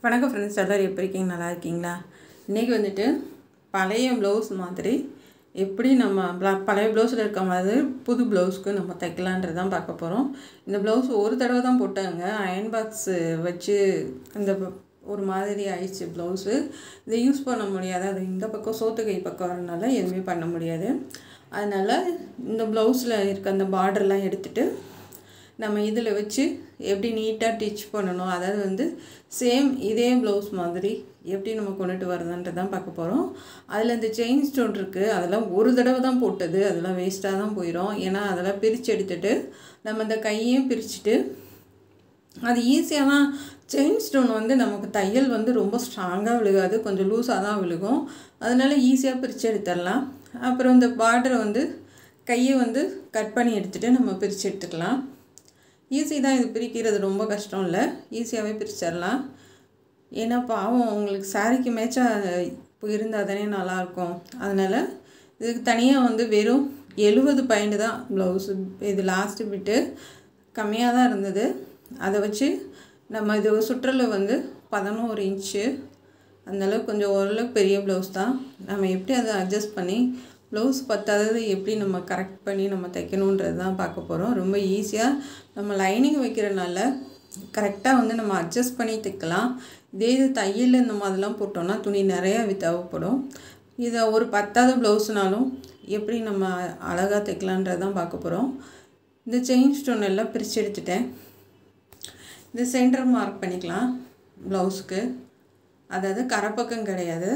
வணக்கம் ஃப்ரெண்ட்ஸ் எல்லோரும் எப்படி இருக்கீங்க நல்லா இருக்கீங்களா இன்றைக்கி வந்துட்டு பழைய ப்ளவுஸ் மாதிரி எப்படி நம்ம ப்ள- பழைய ப்ளவுஸில் இருக்க மாதிரி புது ப்ளவுஸ்க்கு நம்ம தைக்கலான்றது தான் பார்க்க போகிறோம் இந்த ப்ளவுஸ் ஒரு தடவை தான் போட்டாங்க அயன் பாக்ஸு வச்சு இந்த ப- ஒரு மாதிரி ஆயிடுச்சு ப்ளவுஸு இதை யூஸ் பண்ண முடியாது அது இந்த பக்கம் சோத்து கை பக்கம் வரனால எதுவுமே பண்ண முடியாது அதனால் இந்த ப்ளவுஸில் இருக்க அந்த பார்டர்லாம் எடுத்துட்டு நம்ம இதில் வச்சு எப்படி நீட்டாக டிச் பண்ணணும் அதாவது வந்து சேம் இதே ப்ளவுஸ் மாதிரி எப்படி நம்ம கொண்டுட்டு வரதுன்றது தான் பார்க்க போகிறோம் அதில் இந்த செயின் ஸ்டோன் இருக்குது அதெல்லாம் ஒரு தடவை தான் போட்டது அதெல்லாம் வேஸ்ட்டாக தான் போயிடும் ஏன்னா அதெல்லாம் பிரித்து எடுத்துட்டு நம்ம இந்த கையையும் பிரிச்சுட்டு அது ஈஸியாக தான் செயின் ஸ்டோன் வந்து நமக்கு தையல் வந்து ரொம்ப ஸ்ட்ராங்காக விழுகாது கொஞ்சம் லூஸாக தான் விழுகும் அதனால ஈஸியாக பிரித்து எடுத்துடலாம் அப்புறம் இந்த பார்டரை வந்து கையை வந்து கட் பண்ணி எடுத்துகிட்டு நம்ம பிரித்து எடுத்துக்கலாம் ஈஸி தான் இது பிரிக்கிறது ரொம்ப கஷ்டம் இல்லை ஈஸியாகவே பிரிச்சிடலாம் ஏன்னா பாவம் உங்களுக்கு சாரிக்கு மேட்சாக இப்போ இருந்தால் தானே நல்லாயிருக்கும் அதனால் இதுக்கு தனியாக வந்து வெறும் எழுபது பாயிண்ட் தான் ப்ளவுஸு இது லாஸ்ட்டு பிட்டு கம்மியாக தான் இருந்தது அதை வச்சு நம்ம இது சுற்றளவு வந்து பதினோரு இன்ச்சு அந்தளவுக்கு கொஞ்சம் ஓரளவுக்கு பெரிய ப்ளவுஸ் தான் நம்ம எப்படி அதை அட்ஜஸ்ட் பண்ணி ப்ளவுஸ் பத்தாதது எப்படி நம்ம கரெக்ட் பண்ணி நம்ம தைக்கணுன்றது தான் பார்க்க போகிறோம் ரொம்ப ஈஸியாக நம்ம லைனிங் வைக்கிறனால கரெக்டாக வந்து நம்ம அட்ஜஸ்ட் பண்ணி தைக்கலாம் இதே இது தையல் இந்த மாதிரிலாம் போட்டோம்னா துணி நிறையா தேவைப்படும் இதை ஒரு பத்தாவது ப்ளவுஸ்னாலும் எப்படி நம்ம அழகாக தைக்கலான்றது தான் பார்க்க போகிறோம் இந்த செயின் ஸ்டோன் எல்லாம் பிரித்து எடுத்துட்டேன் இந்த சென்டர் மார்க் பண்ணிக்கலாம் ப்ளவுஸுக்கு அதாவது கரைப்பக்கம் கிடையாது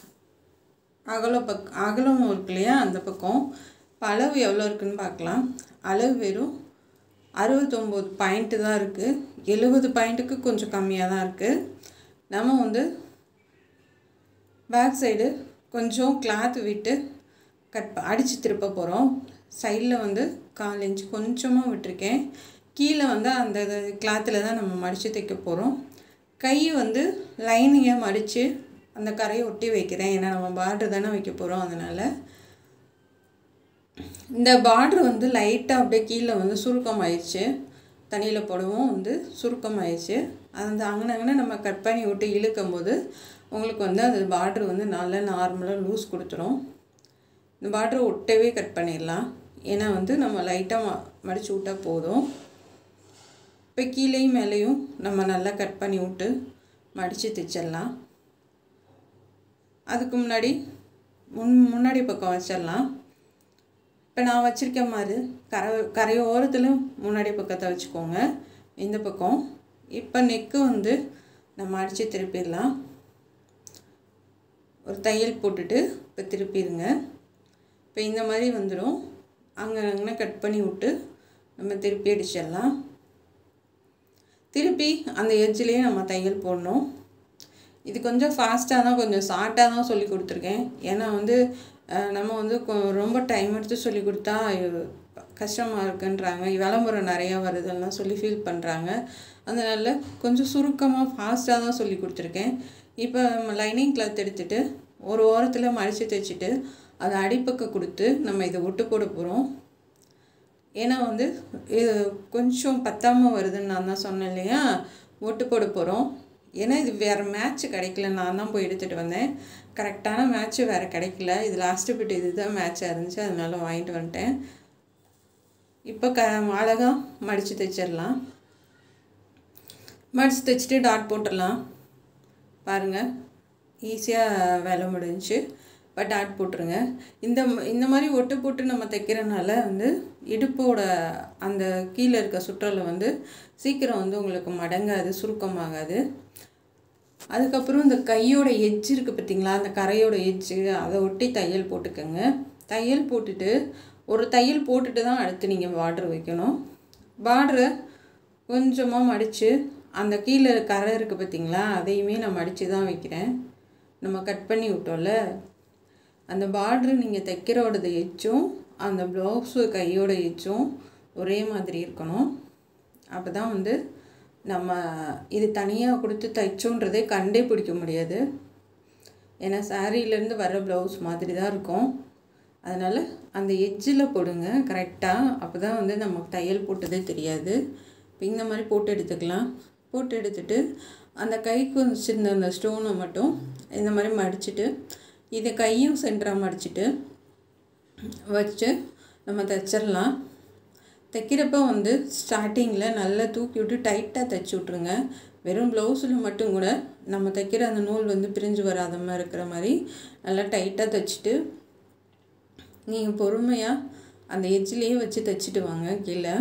அகல பக் அகலம் இருக்கு இல்லையா அந்த பக்கம் இப்போ அளவு எவ்வளோ இருக்குன்னு பார்க்கலாம் அளவு வெறும் அறுபத்தொம்போது பாயிண்ட்டு தான் இருக்குது எழுபது பாயிண்ட்டுக்கு கொஞ்சம் கம்மியாக தான் இருக்குது நம்ம வந்து பேக் சைடு கொஞ்சம் கிளாத் விட்டு கட் அடித்து திருப்ப போகிறோம் சைடில் வந்து கால் இன்ச்சு கொஞ்சமாக விட்டுருக்கேன் கீழே வந்து அந்த கிளாத்தில் தான் நம்ம மடித்து தைக்க போகிறோம் கை வந்து லைனிங்கை மடித்து அந்த கரையை ஒட்டி வைக்கிறேன் ஏன்னா நம்ம பார்டர் தானே வைக்க போகிறோம் அதனால் இந்த பார்டர் வந்து லைட்டாக அப்படியே கீழே வந்து சுருக்கம் ஆயிடுச்சு தண்ணியில் போடவும் வந்து சுருக்கம் ஆயிடுச்சு அந்த அங்கன அங்கன நம்ம கட் பண்ணி விட்டு இழுக்கும் போது உங்களுக்கு வந்து அது பார்டர் வந்து நல்லா நார்மலாக லூஸ் கொடுத்துரும் இந்த பார்டரை ஒட்டவே கட் பண்ணிடலாம் ஏன்னா வந்து நம்ம லைட்டாக ம மடித்து விட்டால் போதும் இப்போ கீழேயும் மேலேயும் நம்ம நல்லா கட் பண்ணி விட்டு மடித்து தைச்சிடலாம் அதுக்கு முன்னாடி முன் முன்னாடி பக்கம் வச்சிடலாம் இப்போ நான் வச்சுருக்க மாதிரி கரை கரையோரத்துலையும் முன்னாடி பக்கத்தை வச்சுக்கோங்க இந்த பக்கம் இப்போ நெக்கு வந்து நம்ம அடித்து திருப்பிடலாம் ஒரு தையல் போட்டுட்டு இப்போ திருப்பிடுங்க இப்போ இந்த மாதிரி வந்துடும் அங்கே அங்கே கட் பண்ணி விட்டு நம்ம திருப்பி அடிச்சிடலாம் திருப்பி அந்த எட்ஜ்லேயே நம்ம தையல் போடணும் இது கொஞ்சம் ஃபாஸ்ட்டாக தான் கொஞ்சம் ஷார்ட்டாக தான் சொல்லி கொடுத்துருக்கேன் ஏன்னா வந்து அஹ், நம்ம வந்து கொ- ரொம்ப டைம் எடுத்து சொல்லி கொடுத்தா அஹ், கஷ்டமாக இருக்குன்றாங்க விளம்பரம் நிறையா வருதுலாம் சொல்லி ஃபீல் பண்ணுறாங்க அதனால் கொஞ்சம் சுருக்கமாக ஃபாஸ்ட்டாக தான் சொல்லி கொடுத்துருக்கேன் இப்போ நம்ம லைனிங் கிளாத் எடுத்துட்டு ஒரு ஓரத்தில் மடித்து தைச்சிட்டு அதை அடிப்பக்கம் கொடுத்து நம்ம இதை ஒட்டு போட போகிறோம் ஏன்னா வந்து இது கொஞ்சம் பத்தாமல் வருதுன்னு நான் தான் சொன்னேன் இல்லையா ஒட்டு போட போகிறோம் ஏன்னா இது வேறு மேட்ச் கிடைக்கல நான் தான் போய் எடுத்துகிட்டு வந்தேன் கரெக்டான மேட்ச்சு வேறு கிடைக்கல இது லாஸ்ட்டு பிட் இது தான் மேட்சாக இருந்துச்சு அதனால வாங்கிட்டு வந்துட்டேன் இப்போ க அழகாக மடித்து தைச்சிடலாம் மடித்து தைச்சிட்டு டாட் போட்டுடலாம் பாருங்கள் ஈஸியாக வேலை முடிஞ்சுச்சு இப்போ டாட் போட்டுருங்க இந்த ம- இந்த மாதிரி ஒட்டு போட்டு நம்ம தைக்கிறனால வந்து இடுப்போட அந்த கீழே இருக்க சுற்றலை வந்து சீக்கிரம் வந்து உங்களுக்கு மடங்காது சுருக்கமாகாது அதுக்கப்புறம் இந்த கையோட எட்ஜ் இருக்குது பார்த்தீங்களா அந்த கரையோட எட்ஜு அதை ஒட்டி தையல் போட்டுக்கோங்க தையல் போட்டுட்டு ஒரு தையல் போட்டுட்டு தான் அடுத்து நீங்கள் பார்டர் வைக்கணும் பார்டரை கொஞ்சமாக மடித்து அந்த கீழே கரை இருக்குது பார்த்தீங்களா அதையுமே நான் மடித்து தான் வைக்கிறேன் நம்ம கட் பண்ணி விட்டோம்ல அந்த பார்டரு நீங்கள் தைக்கிறோடது எச்சும் அந்த ப்ளவுஸு கையோட எச்சும் ஒரே மாதிரி இருக்கணும் அப்போ தான் வந்து நம்ம இது தனியாக கொடுத்து தைச்சோன்றதே கண்டே பிடிக்க முடியாது ஏன்னா சாரீலேருந்து வர ப்ளவுஸ் மாதிரி தான் இருக்கும் அதனால் அந்த எட்ஜில் போடுங்க கரெக்டாக அப்போ தான் வந்து நமக்கு தையல் போட்டதே தெரியாது இப்போ இந்த மாதிரி போட்டு எடுத்துக்கலாம் போட்டு எடுத்துட்டு அந்த கைக்கு வச்சுருந்த அந்த ஸ்டோனை மட்டும் இந்த மாதிரி மடிச்சுட்டு இதை கையும் சென்டராக மடிச்சுட்டு வச்சு நம்ம தைச்சிடலாம் தைக்கிறப்ப வந்து ஸ்டார்டிங்கில் நல்லா தூக்கி விட்டு டைட்டாக தைச்சி விட்ருங்க வெறும் ப்ளவுஸில் மட்டும் கூட நம்ம தைக்கிற அந்த நூல் வந்து பிரிஞ்சு வராத மாதிரி இருக்கிற மாதிரி நல்லா டைட்டாக தைச்சிட்டு நீங்கள் பொறுமையாக அந்த எட்ஜ்லேயே வச்சு தைச்சிட்டு வாங்க கீழே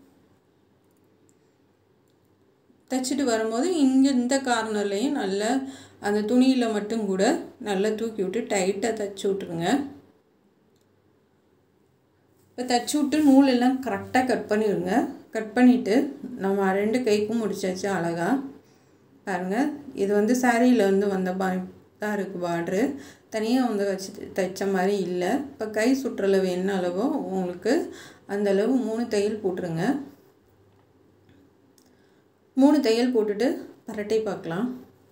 தைச்சிட்டு வரும்போது இங்கே இந்த கார்னர்லேயும் நல்லா அந்த துணியில் மட்டும் கூட நல்லா தூக்கி விட்டு டைட்டாக தைச்சி விட்ருங்க இப்போ தைச்சி விட்டு நூல் எல்லாம் கரெக்டாக கட் பண்ணிடுங்க கட் பண்ணிவிட்டு நம்ம ரெண்டு கைக்கும் முடிச்சாச்சு அழகாக பாருங்கள் இது வந்து சாரியில் வந்து வந்த பா தான் இருக்குது பார்ட்ரு தனியாக வந்து வச்சு தைச்ச மாதிரி இல்லை இப்போ கை சுற்றளவு என்ன அளவோ உங்களுக்கு அந்த அளவு மூணு தையல் போட்டுருங்க மூணு தையல் போட்டுட்டு பரட்டை பார்க்கலாம்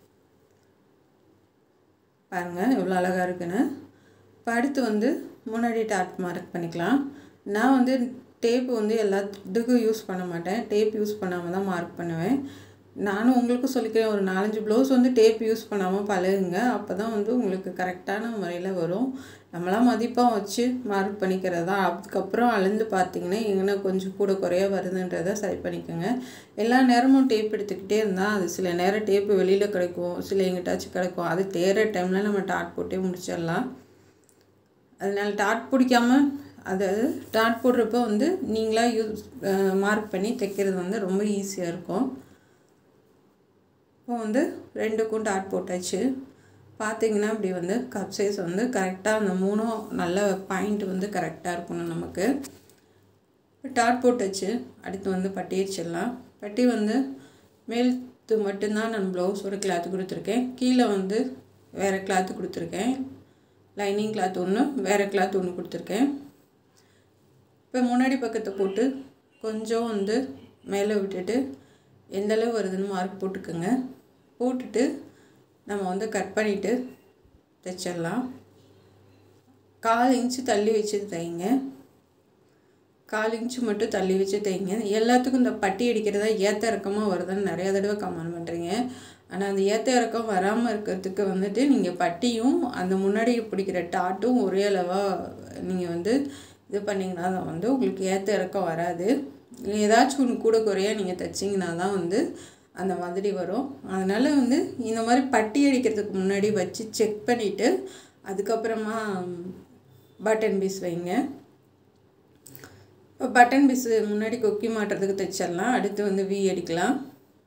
பாருங்கள் எவ்வளோ அழகாக இருக்குன்னு இப்போ அடுத்து வந்து முன்னாடி டாட் மார்க் பண்ணிக்கலாம் நான் வந்து டேப் வந்து எல்லாத்துக்கும் யூஸ் பண்ண மாட்டேன் டேப் யூஸ் பண்ணாமல் தான் மார்க் பண்ணுவேன் நானும் உங்களுக்கு சொல்லிக்கிறேன் ஒரு நாலஞ்சு ப்ளவுஸ் வந்து டேப் யூஸ் பண்ணாமல் பழகுங்க அப்போ தான் வந்து உங்களுக்கு கரெக்டான முறையில் வரும் நம்மளாம் மதிப்பாக வச்சு மார்க் பண்ணிக்கிறது தான் அதுக்கப்புறம் அளந்து பார்த்தீங்கன்னா எங்கன்னா கொஞ்சம் கூட குறைய வருதுன்றதை சரி பண்ணிக்கோங்க எல்லா நேரமும் டேப் எடுத்துக்கிட்டே இருந்தால் அது சில நேரம் டேப்பு வெளியில் கிடைக்கும் சில எங்கிட்டாச்சும் கிடைக்கும் அது தேர டைமில் நம்ம டாட் போட்டே முடிச்சிடலாம் அதனால் டாட் பிடிக்காம அதாவது டாட் போடுறப்போ வந்து நீங்களாக யூஸ் மார்க் பண்ணி தைக்கிறது வந்து ரொம்ப ஈஸியாக இருக்கும் இப்போ வந்து ரெண்டுக்கும் டாட் போட்டாச்சு பார்த்தீங்கன்னா இப்படி வந்து கப் சைஸ் வந்து கரெக்டாக அந்த மூணும் நல்ல பாயிண்ட் வந்து கரெக்டாக இருக்கணும் நமக்கு இப்போ டாட் போட்டாச்சு அடுத்து வந்து பட்டி அடிச்சிடலாம் பட்டி வந்து மேல்த்து மட்டும்தான் நான் ப்ளவுஸோட கிளாத்து கொடுத்துருக்கேன் கீழே வந்து வேறு கிளாத்து கொடுத்துருக்கேன் லைனிங் கிளாத் ஒன்று வேறு கிளாத் ஒன்று கொடுத்துருக்கேன் இப்போ முன்னாடி பக்கத்தை போட்டு கொஞ்சம் வந்து மேலே விட்டுட்டு எந்த அளவு வருதுன்னு மார்க் போட்டுக்கோங்க போட்டுட்டு நம்ம வந்து கட் பண்ணிவிட்டு தைச்சிடலாம் கால் இன்ச்சு தள்ளி வச்சு தைங்க கால் இன்ச்சு மட்டும் தள்ளி வச்சு தைங்க எல்லாத்துக்கும் இந்த பட்டி அடிக்கிறதா ஏற்ற இறக்கமாக வருதுன்னு நிறையா தடவை கமெண்ட் பண்ணுறீங்க ஆனால் அந்த ஏற்ற இறக்கம் வராமல் இருக்கிறதுக்கு வந்துட்டு நீங்கள் பட்டியும் அந்த முன்னாடி பிடிக்கிற டாட்டும் ஒரே அளவாக நீங்கள் வந்து இது பண்ணிங்கன்னா தான் வந்து உங்களுக்கு ஏற்ற இறக்கம் வராது ஏதாச்சும் ஒன்று கூட குறையாக நீங்கள் தைச்சிங்கன்னா தான் வந்து அந்த மாதிரி வரும் அதனால் வந்து இந்த மாதிரி பட்டி அடிக்கிறதுக்கு முன்னாடி வச்சு செக் பண்ணிவிட்டு அதுக்கப்புறமா பட்டன் பீஸ் வைங்க இப்போ பட்டன் பீஸ் முன்னாடி கொக்கி மாட்டுறதுக்கு தைச்சிடலாம் அடுத்து வந்து வி அடிக்கலாம்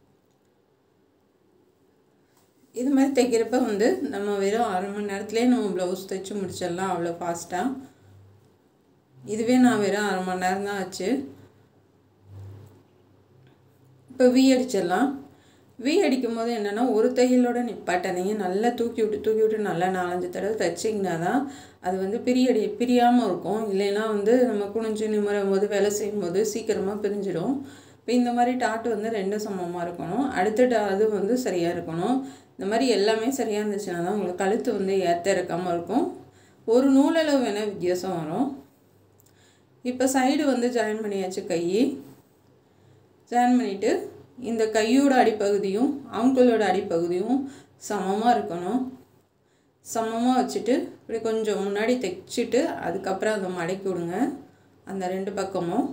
இது மாதிரி தைக்கிறப்ப வந்து நம்ம வெறும் அரை மணி நேரத்துலேயே நம்ம ப்ளவுஸ் தைச்சி முடிச்சிடலாம் அவ்வளோ ஃபாஸ்ட்டாக இதுவே நான் வெறும் அரை மணி நேரம் தான் ஆச்சு இப்போ வி அடிச்சிடலாம் வி அடிக்கும் போது என்னென்னா ஒரு தையலோட நிப்பாட்டாதீங்க நல்லா தூக்கி விட்டு தூக்கி விட்டு நல்லா நாலஞ்சு தடவை தைச்சிங்கன்னா தான் அது வந்து பிரியடி பிரியாமல் இருக்கும் இல்லைன்னா வந்து நம்ம குனிஞ்சு நிமிரும் போது வேலை செய்யும் போது சீக்கிரமாக பிரிஞ்சிடும் இப்போ இந்த மாதிரி டாட்டு வந்து ரெண்டும் சமமாக இருக்கணும் அடுத்த டா அது வந்து சரியாக இருக்கணும் இந்த மாதிரி எல்லாமே சரியாக இருந்துச்சுன்னா தான் உங்களுக்கு கழுத்து வந்து ஏற்ற இருக்காமல் இருக்கும் ஒரு நூலளவு வேணால் வித்தியாசம் வரும் இப்போ சைடு வந்து ஜாயின் பண்ணியாச்சு கை ஜாயின் பண்ணிவிட்டு இந்த கையோட அடிப்பகுதியும் ஆண்களோட அடிப்பகுதியும் சமமாக இருக்கணும் சமமாக வச்சுட்டு இப்படி கொஞ்சம் முன்னாடி தைச்சிட்டு அதுக்கப்புறம் அதை மடக்கி விடுங்க அந்த ரெண்டு பக்கமும்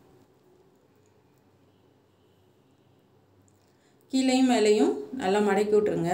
கீழையும் மேலேயும் நல்லா மடக்கி விட்ருங்க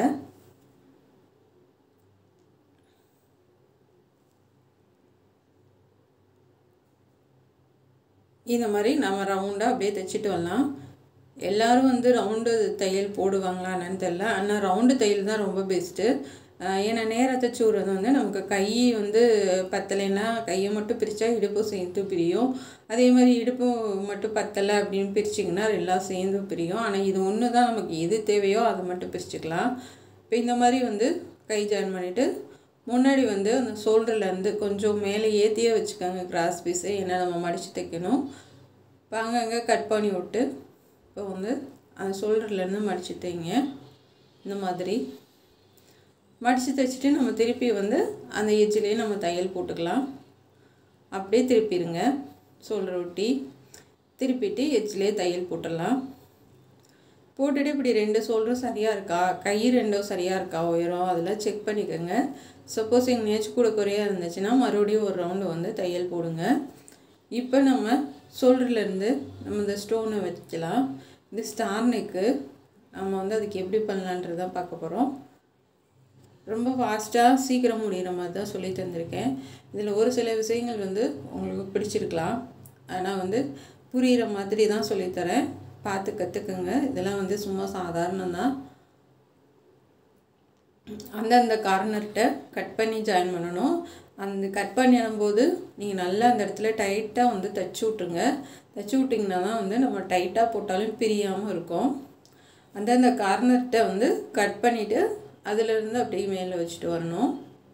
இந்த மாதிரி நம்ம ரவுண்டாக அப்படியே தைச்சிட்டு வரலாம் எல்லோரும் வந்து ரவுண்டு தையல் போடுவாங்களா என்னன்னு தெரில ஆனால் ரவுண்டு தையல் தான் ரொம்ப பெஸ்ட்டு ஏன்னா நேராக தைச்சி விட்றது வந்து நமக்கு கை வந்து பத்தலைன்னா கையை மட்டும் பிரித்தா இடுப்பும் சேர்த்து பிரியும் அதே மாதிரி இடுப்பு மட்டும் பத்தலை அப்படின்னு பிரிச்சிங்கன்னா எல்லாம் சேர்ந்து பிரியும் ஆனால் இது ஒன்று தான் நமக்கு எது தேவையோ அதை மட்டும் பிரிச்சுக்கலாம் இப்போ இந்த மாதிரி வந்து கை ஜாயின் பண்ணிவிட்டு முன்னாடி வந்து அந்த ஷோல்டர்லேருந்து கொஞ்சம் மேலே ஏற்றியே வச்சுக்கோங்க கிராஸ் பீஸை ஏன்னா நம்ம மடித்து தைக்கணும் இப்போ அங்கங்கே கட் பண்ணி விட்டு இப்போ வந்து அந்த ஷோல்டர்லேருந்து மடித்து தைங்க இந்த மாதிரி மடித்து தைச்சிட்டு நம்ம திருப்பி வந்து அந்த எஜ்ஜிலே நம்ம தையல் போட்டுக்கலாம் அப்படியே திருப்பிடுங்க ஷோல்டர் ஒட்டி திருப்பிட்டு எஜ்ஜிலே தையல் போட்டுடலாம் போட்டுட்டு இப்படி ரெண்டு ஷோல்டரும் சரியாக இருக்கா கை ரெண்டும் சரியாக இருக்கா உயரம் அதெல்லாம் செக் பண்ணிக்கோங்க சப்போஸ் எங்கேயாச்சும் கூட குறையாக இருந்துச்சுன்னா மறுபடியும் ஒரு ரவுண்டு வந்து தையல் போடுங்க இப்போ நம்ம ஷோல்டர்லேருந்து நம்ம இந்த ஸ்டோனை வச்சுக்கலாம் இது ஸ்டார் நெக்கு நம்ம வந்து அதுக்கு எப்படி பண்ணலான்றதான் பார்க்க போகிறோம் ரொம்ப ஃபாஸ்ட்டாக சீக்கிரம் முடிகிற மாதிரி தான் சொல்லி தந்திருக்கேன் இதில் ஒரு சில விஷயங்கள் வந்து உங்களுக்கு பிடிச்சிருக்கலாம் ஆனால் வந்து புரிகிற மாதிரி தான் சொல்லித்தரேன் பார்த்து கற்றுக்குங்க இதெல்லாம் வந்து சும்மா சாதாரணம் தான் அந்தந்த கார்னர்கிட்ட கட் பண்ணி ஜாயின் பண்ணணும் அந்த கட் பண்ணும்போது நீங்கள் நல்லா அந்த இடத்துல டைட்டாக வந்து தைச்சி விட்ருங்க தைச்சி விட்டிங்கன்னா தான் வந்து நம்ம டைட்டாக போட்டாலும் பிரியாமல் இருக்கும் அந்தந்த கார்னர்கிட்ட வந்து கட் பண்ணிவிட்டு அதிலிருந்து அப்படியே மேலே வச்சுட்டு வரணும்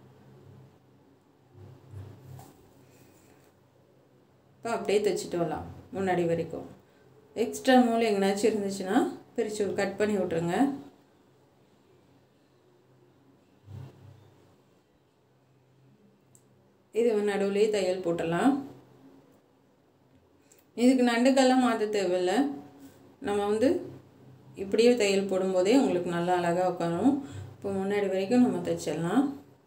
இப்போ அப்படியே தைச்சிட்டு வரலாம் முன்னாடி வரைக்கும் எக்ஸ்ட்ரா நூல் எங்கேனாச்சும் இருந்துச்சுன்னா பிரித்து கட் பண்ணி விட்ருங்க இது நடுவுலேயே தையல் போட்டுடலாம் இதுக்கு நண்டுக்கெல்லாம் மாற்ற தேவையில்ல நம்ம வந்து இப்படியே தையல் போடும்போதே உங்களுக்கு நல்லா அழகாக உட்காரும் இப்போ முன்னாடி வரைக்கும் நம்ம தைச்சிடலாம்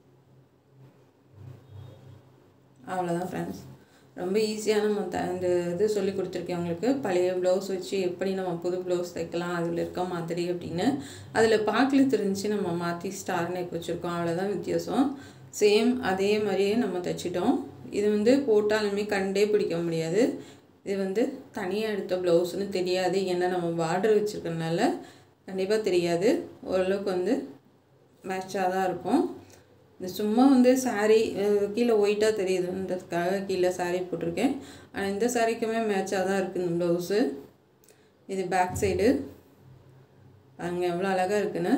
அவ்வளோதான் ஃப்ரெண்ட்ஸ் ரொம்ப ஈஸியாக நம்ம த இந்த இது சொல்லி கொடுத்துருக்கேன் உங்களுக்கு பழைய ப்ளவுஸ் வச்சு எப்படி நம்ம புது ப்ளவுஸ் தைக்கலாம் அதில் இருக்க மாதிரி அப்படின்னு அதில் பாக்கில் தெரிஞ்சு நம்ம மாற்றி ஸ்டார் நெக் வச்சுருக்கோம் அவ்வளோதான் வித்தியாசம் சேம் அதே மாதிரியே நம்ம தைச்சிட்டோம் இது வந்து போட்டாலுமே கண்டே பிடிக்க முடியாது இது வந்து தனியாக எடுத்த ப்ளவுஸ்னு தெரியாது ஏன்னா நம்ம பார்டர் வச்சுருக்கறனால கண்டிப்பாக தெரியாது ஓரளவுக்கு வந்து மேட்சாக தான் இருக்கும் இந்த சும்மா வந்து சாரீ கீழே ஒயிட்டாக தெரியுதுன்றதுக்காக கீழே சாரீ போட்டிருக்கேன் ஆனால் இந்த சாரீக்குமே மேட்சாக தான் இருக்குது இந்த ப்ளவுஸு இது பேக் சைடு அங்கே எவ்வளோ அழகாக இருக்குன்னு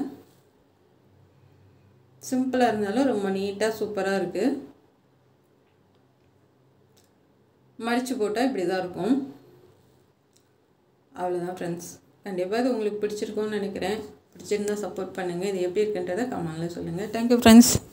சிம்பிளாக இருந்தாலும் ரொம்ப நீட்டாக சூப்பராக இருக்குது மடித்து போட்டால் இப்படி தான் இருக்கும் அவ்வளோதான் ஃப்ரெண்ட்ஸ் கண்டிப்பாக இது உங்களுக்கு பிடிச்சிருக்கும்னு நினைக்கிறேன் பிடிச்சிருந்தா சப்போர்ட் பண்ணுங்கள் இது எப்படி இருக்குன்றதை கமெண்டில் சொல்லுங்கள் தேங்க்யூ ஃப்ரெண்ட்ஸ்